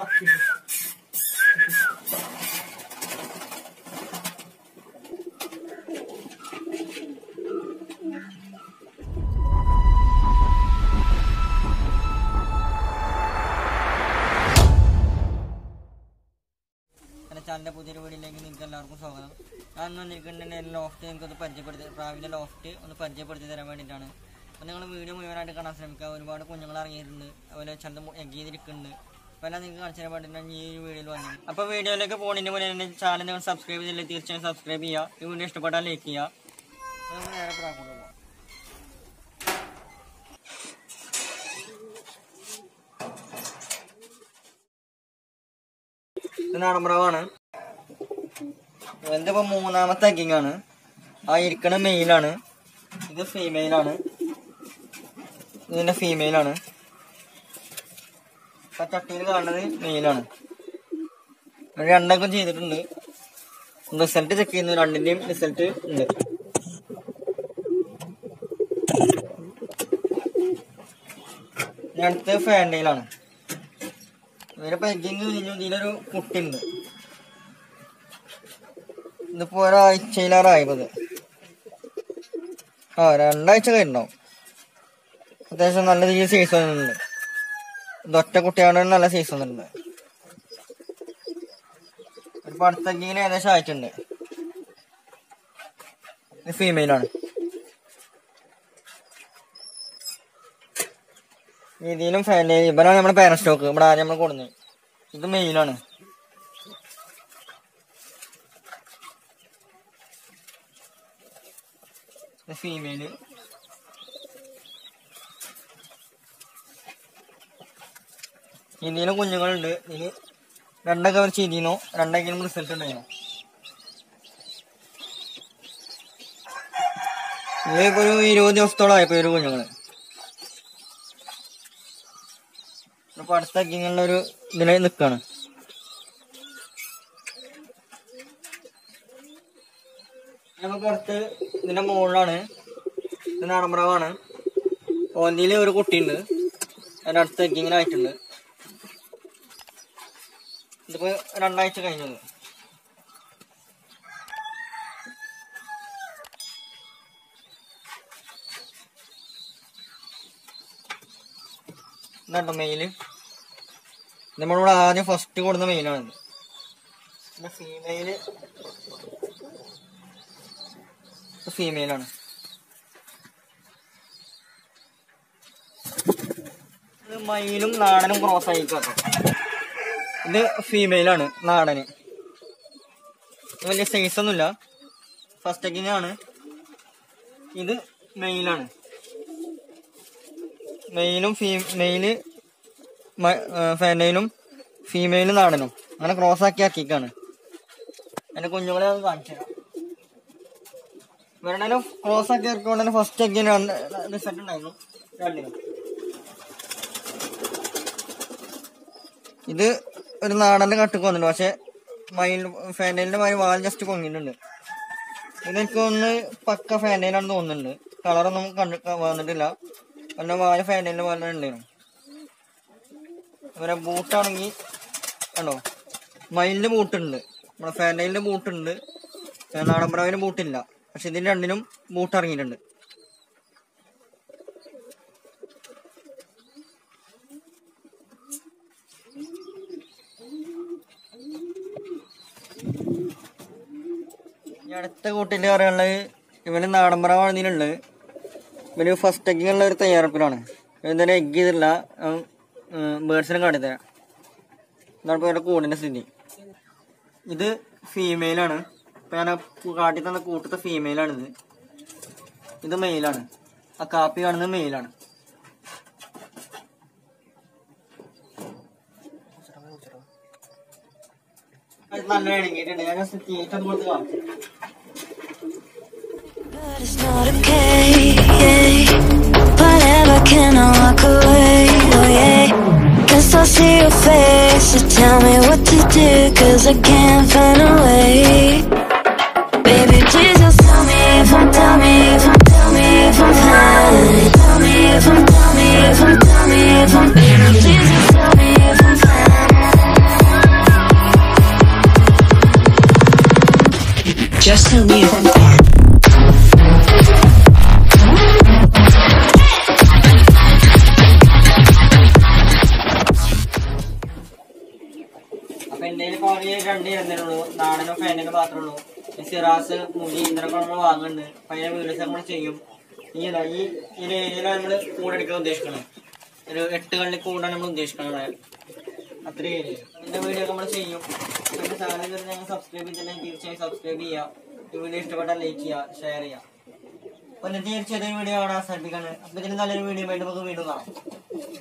എൻ്റെ ചാനലിൻ്റെ പുതിയൊരു വീഡിയോയിലേക്ക് നിങ്ങൾക്ക് എല്ലാവർക്കും സ്വാഗതം ഞാൻ ഇന്ന് വന്നിരിക്കുന്നത് എൻ്റെ ലോഫ്റ്റ് നിങ്ങൾക്കൊന്ന് പരിചയപ്പെടുത്തി പ്രാവിൻ്റെ ലോഫ്റ്റ് ഒന്ന് പരിചയപ്പെടുത്തി തരാൻ വേണ്ടിയിട്ടാണ് അപ്പോൾ നിങ്ങൾ വീഡിയോ മുഴുവനായിട്ട് കാണാൻ ശ്രമിക്കുക ഒരുപാട് കുഞ്ഞുങ്ങൾ ഇറങ്ങിയിട്ടുണ്ട് അതുപോലെ ചിലത് എഗ് ചെയ്തിരിക്കുന്നുണ്ട് അപ്പോൾ എല്ലാം നിങ്ങൾക്ക് കാണിച്ചു തരാൻ വേണ്ടിയിട്ടാണ് ഈ ഒരു വീഡിയോയിൽ വന്നത് അപ്പോൾ വീഡിയോയിലേക്ക് പോകുന്നതിന് മുന്നേ എൻ്റെ ചാനൽ നിങ്ങൾ സബ്സ്ക്രൈബ് ചെയ്തില്ല തീർച്ചയായും സബ്സ്ക്രൈബ് ചെയ്യുക ഈ വീഡിയോ ഇഷ്ടപ്പെട്ടാൽ ലൈക്ക് ചെയ്യുക അപ്പോൾ നമുക്ക് നേരെ പ്രാക്കൊണ്ട് പോകാം ഇത് നാടൻ പ്രാവാണ് ഇതിപ്പോ മൂന്നാമത്തെ എഗ്ഗിങ് ആണ് ആ ഇരിക്കണ മെയിലാണ് ഇത് ഫീമെയിൽ ആണ് ഇതിന്റെ ഫീമെയിൽ ആണ് ആ ചട്ടിയിൽ കാണുന്നത് മെയിലാണ് രണ്ടൊക്കെ ചെയ്തിട്ടുണ്ട് റിസൾട്ട് ചെക്ക് ചെയ്യുന്നു രണ്ടിന്റെയും റിസൾട്ട് ഉണ്ട് ഇനി അടുത്ത് ഫാൻഡയിലാണ് ഇവരിപ്പോ എഗ്ഗിങ് കഴിഞ്ഞു ഇതിലൊരു കുട്ടിയുണ്ട് ഇതിപ്പോ ഒരാഴ്ചയിലാറായത് ആ രണ്ടാഴ്ച കഴിഞ്ഞിട്ടുണ്ടാവും അത്യാവശ്യം നല്ല രീതിയിൽ സൈസ് വന്നിട്ടുണ്ട് ഇത് ഒറ്റ കുട്ടിയാണ് നല്ല സൈസ് വന്നിട്ടുണ്ട് ഇപ്പൊ അടുത്ത എഗ്ഗിങ്ങിന് ഏകദേശം ആയിട്ടുണ്ട് ഇത് ഫീമെയിലാണ് ഇതിലും ഫാൻഡേ ഇവനാണ് നമ്മുടെ പാരന്റ് സ്റ്റോക്ക് ഇവിടെ ആദ്യം നമ്മൾ കൊടുന്നത് ഇത് മെയിലാണ് ഫീമെയില് ഇന്ത്യയിലും കുഞ്ഞുങ്ങളുണ്ട് ഇതില് രണ്ടൊക്കെ അവർ ചെയ്തിരുന്നു രണ്ടെങ്കിലും റിസൾട്ട് ഉണ്ടായിരുന്നു ഇതിപ്പോ ഒരു ഇരുപത് ദിവസത്തോളം ആയപ്പോ ഒരു കുഞ്ഞുങ്ങള് ഇപ്പൊ അടുത്ത ഇങ്ങനെയുള്ള ഒരു ഇതില് നിക്കാണ് നമുക്ക് അടുത്ത് ഇതിന്റെ മുകളിലാണ് ഇത് നാടൻപ്രാവാണ് ഓന്തിയില് ഒരു കുട്ടിയുണ്ട് അതിന്റെ അടുത്ത് എഗ്ഗിങ്ങനെ ആയിട്ടുണ്ട് ഇതിപ്പോ രണ്ടാഴ്ച കഴിഞ്ഞത് ഇതാട്ടോ മെയില് നമ്മളിവിടെ ആദ്യം ഫസ്റ്റ് കൊടുന്ന മെയിലാണ് പിന്നെ ഫീമെയില് ഫീമെയിലാണ് ഇത് മയിലും നാടനും ക്രോസ് ആയിക്കോട്ടെ ഇത് ഫീമെയിലാണ് നാടന് ഇത് വലിയ സൈസ് ഒന്നുമില്ല ഫസ്റ്റ് എക്കിങ് ആണ് ഇത് മെയിലാണ് മെയിലും ഫീ മെയില് ഫെനയിലും ഫീമെയിലും നാടനും അങ്ങനെ ക്രോസ് ആക്കി ആക്കിക്കാണ് എന്റെ കുഞ്ഞുങ്ങളെ അത് കാണിച്ചു തരാം ഇവരുടെ ക്രോസ് ആക്കി ഇറക്കൊണ്ട് തന്നെ ഫസ്റ്റ് എഗ്ഗിന് റിസൾട്ട് ഉണ്ടായിരുന്നു രണ്ടിനും ഇത് ഒരു നാടന്റെ കട്ടുക്ക് വന്നിട്ടുണ്ട് പക്ഷെ മയിൽ ഫാനലിന്റെ മയിൽ വാൽ ജസ്റ്റ് പൊങ്ങിയിട്ടുണ്ട് ഇതെനിക്ക് ഒന്ന് പക്ക ഫാനയിലാണെന്ന് തോന്നുന്നുണ്ട് കളറൊന്നും കണ്ടു വന്നിട്ടില്ല പിന്നെ വാല് ഫാനലിന്റെ പോലെ ഉണ്ടായിരുന്നു ഇവരെ ബൂട്ടാണെങ്കിൽ കണ്ടോ മയിലിന്റെ ബൂട്ടുണ്ട് നമ്മുടെ ഫാനലിന്റെ ബൂട്ടുണ്ട് നാടൻപ്രാവിന് ബൂട്ടില്ല പക്ഷെ ഇതിന് രണ്ടിനും ബൂട്ട് ഇറങ്ങിയിട്ടുണ്ട് ഈ അടുത്ത കൂട്ടില് പറയാനുള്ളത് ഇവന് നാടൻപ്രാവാണ് ഇതിനുള്ളത് ഇവന് ഫസ്റ്റ് എഗ്ഗിങ്ങുള്ള ഒരു തയ്യാറെടുപ്പിലാണ് ഇവന്തായാലും എഗ് ചെയ്തില്ല ബേർഡ്സിനെ കാണിത്തരാം ഇതാണ് ഇപ്പോൾ ഇവരുടെ കൂടിന്റെ സ്ഥിതി ഇത് ഫീമെയിലാണ് ഇപ്പൊ ഞാൻ കാട്ടി തന്ന കൂട്ടത്തെ ഫീമെയിലാണിത് ഇത് മെയിലാണ് ആ കാപ്പി കാണുന്നത് മെയിലാണ് അത് നല്ല ഇണങ്ങിയിട്ടുണ്ട് ഞാൻ ജസ്റ്റ് തീറ്റ കൊടുത്ത് കാണിച്ചു But it's not okay, yeah. Whatever, can I walk away? Oh yeah. Guess I'll see your face to tell me what to do, cause I can't find a way. Baby, please just tell me if I'm, tell me if I'm, tell me if I'm fine. Tell me if I'm, tell me if I'm, tell me if I'm, baby, please just tell me if I'm fine. Just tell me if I'm far. അപ്പൊ എന്റെ കുറേ രണ്ട് ഇരുന്നിട്ടുള്ളൂ നാടനും ഫാനിനും മാത്രമേ ഉള്ളൂ ഈ സിറാസ് മുടി ഇന്നൊക്കെ നമ്മൾ വാങ്ങുന്നുണ്ട് അപ്പൊ അതിന്റെ വീഡിയോസ് നമ്മൾ ചെയ്യും ഈ ഇതാ, ഈ ഈ ഏരിയയിലാണ് നമ്മൾ കൂടെടുക്കാൻ ഉദ്ദേശിക്കുന്നത് ഒരു എട്ട് കള്ളി കൂടാണ് നമ്മൾ ഉദ്ദേശിക്കുന്നത് അത്രയും ഏരിയ ഇതിന്റെ വീഡിയോ നമ്മൾ ചെയ്യും പിന്നെ ചാനൽ ഞങ്ങൾ സബ്സ്ക്രൈബ് ചെയ്തിട്ടുണ്ടെങ്കിൽ തീർച്ചയായും സബ്സ്ക്രൈബ് ചെയ്യുക ഈ വീഡിയോ ഇഷ്ടപ്പെട്ടാൽ ലൈക്ക് ചെയ്യുക ഷെയർ ചെയ്യുക അപ്പൊ ഇന്നത്തെ ഈ ഒരു ചെറിയ വീഡിയോ ആണ് അവസാനിപ്പിക്കാണ് അപ്പൊ ഇതിന് നല്ലൊരു വീഡിയോ ആയിട്ട് നമുക്ക് വീണ്ടും കാണാം